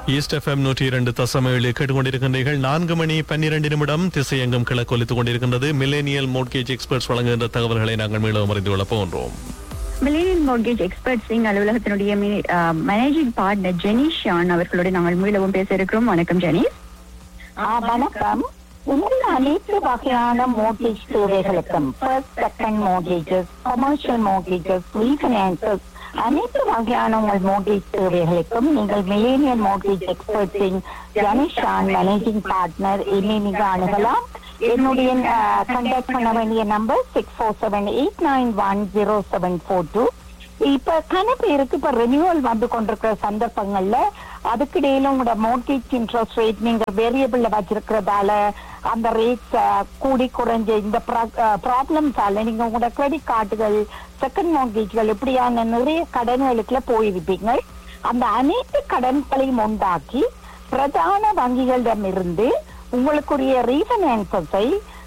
east FM நூற்றி இரண்டு தசம் ஏழு கேட்டுக்கொண்டிருக்கின்றீர்கள் நான்கு மணி பன்னிரண்டு நிமிடம் திசையெங்கும் கிளக்கொலித்துக் கொண்டிருக்கின்றது மில்லேனியல் மோட்கேஜ் எக்ஸ்பர்ட்ஸ் வழங்குகின்ற தகவல்களை நாங்கள் மீண்டும் அறிந்து கொள்ளப் போகின்றோம் மில்லேனியல் மோர்கேஜ் எக்ஸ்பர்ட் சிங் அலுவலகத்தினுடைய மேனேஜிங் பார்ட்னர் ஜெனிஷ் ஷான் அவர்களோட நாங்கள் மீளவும் பேச இருக்கிறோம் வணக்கம் ஜெனிஸ் ஆ, வணக்கம் இந்த அனைத்து வகையான மோர்கேஜ் தேவைகளுக்கும் first second mortgages commercial mortgages refinances அனைத்து வகையான உங்கள் மோர்கேஜ் தேவைகளுக்கும் நீங்கள் மில்லேனியல் மோர்கேஜ் எக்ஸ்பர்ட்ஸின் ஜனிஷான் மேனேஜிங் பார்ட்னர் என்னை நீங்க அணுகலாம் என்னுடைய கண்டாக்ட் பண்ண வேண்டிய number six four seven eight nine one zero seven four two இப்ப கன பேருக்கு இப்ப ரெனியூவல் வந்து கொண்டிருக்கிற சந்தர்ப்பங்கள்ல அதுக்கிடையில உங்களோட மோர்கேஜ் இன்ட்ரெஸ்ட் ரேட் நீங்க வேரியபிள்ல வச்சிருக்கிறதால அந்த ரேட்ஸ் கூடி குறைஞ்ச இந்த ப்ராப்ளம்ஸால நீங்க உங்களோட கிரெடிட் கார்டுகள் செகண்ட் மோர்கேஜ்கள் இப்படியான நிறைய கடன்களுக்குள்ள போயிருப்பீங்க அந்த அனைத்து கடன்களையும் உண்டாக்கி பிரதான வங்கிகளிடமிருந்து உங்களுக்குரிய ரீஃபைனான்சஸை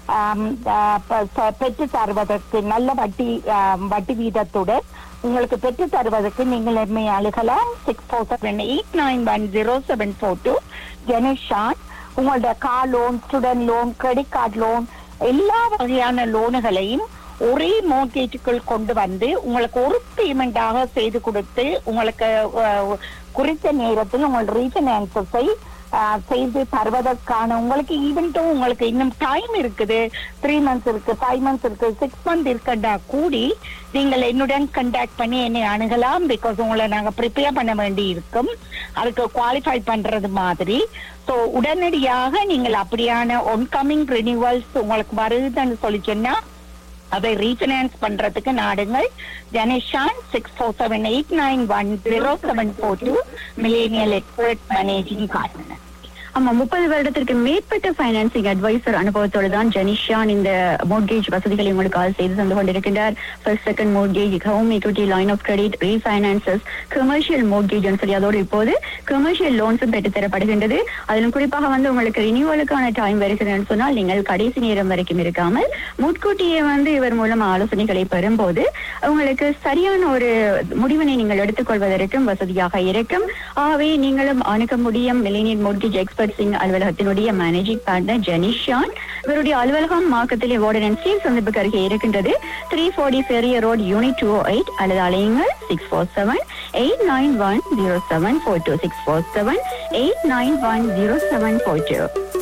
பெற்று தருவதற்கு நல்ல வட்டி ஆம், வட்டி வீதத்துடன் உங்களுக்கு பெற்று தருவதற்கு நீங்கள் எம்மை அணுகலாம் six four seven eight nine one zero seven four two Jenishan உங்களோட car loan student loan credit card loan எல்லா வகையான லோனுகளையும் ஒரே மோர்கேஜுக்குள் கொண்டு வந்து உங்களுக்கு ஒரு பேமெண்டாக செய்து கொடுத்து உங்களுக்கு அஹ், குறித்த நேரத்தில் உங்கள் ரீஃபைனான்சஸை செய்து தருவதற்கான உங்களுக்கு ஈவென்ட்டும் உங்களுக்கு இன்னும் டைம் இருக்குது த்ரீ மந்த்ஸ் இருக்கு ஃபைவ் மந்த்ஸ் இருக்கு சிக்ஸ் மந்த் இருக்கண்டா கூடி நீங்கள் என்னுடன் கண்டாக்ட் பண்ணி என்னை அணுகலாம் பிகாஸ் உங்களை நாங்க ப்ரிப்பேர் பண்ண வேண்டி இருக்கும் அதுக்கு குவாலிஃபை பண்றது மாதிரி ஸோ உடனடியாக நீங்கள் அப்படியான ஒன்கமிங் ரினியூவல்ஸ் உங்களுக்கு வருதுன்னு சொல்லி சொன்னா அதை ரீஃபினான்ஸ் பண்றதுக்கு நாடுங்கள் Janeshan six four seven eight nine one zero seven four two millennial expert managing partner ஆமா முப்பது வருடத்திற்கு மேற்பட்ட ஃபைனான்சிங் அட்வைசர் அனுபவத்தோடு தான் ஜெனிஷான் இந்த மோர்கேஜ் வசதிகளை உங்களுக்கு கால் செய்து தந்து கொண்டிருக்கின்றார் first second mortgage home equity line of credit refinances commercial mortgage சொல்லி அதோடு இப்போது கமர்ஷியல் லோன்ஸும் பெற்றுத்தரப்படுகின்றது அதிலும் குறிப்பாக வந்து உங்களுக்கு ரினியூவலுக்கான டைம் வருகிறதுன்னு சொன்னால் நீங்கள் கடைசி நேரம் வரைக்கும் இருக்காமல் முன்கூட்டியே வந்து இவர் மூலம் ஆலோசனைகளை பெறும்போது உங்களுக்கு சரியான ஒரு முடிவினை நீங்கள் எடுத்துக்கொள்வதற்கும் வசதியாக இருக்கும் ஆகவே நீங்களும் அணுக முடியும் மில்லேனியல் மோர்கேஜ் எக்ஸ்பர்ட் சிங் அலுவலகத்தினுடைய மேனேஜிங் பார்ட்னர் ஜெனிஷான் இவருடைய அலுவலகம் மாக்கத்திலே வார்டன் ஸ்டீல் சந்திப்புக்கு அருகே இருக்கின்றது த்ரீ ஃபோர்டி பெரிய ரோட் யூனிட் டூ எயிட் அல்லது அலையுங்கள் six four seven eight nine one zero seven four two six four seven eight nine one zero seven four two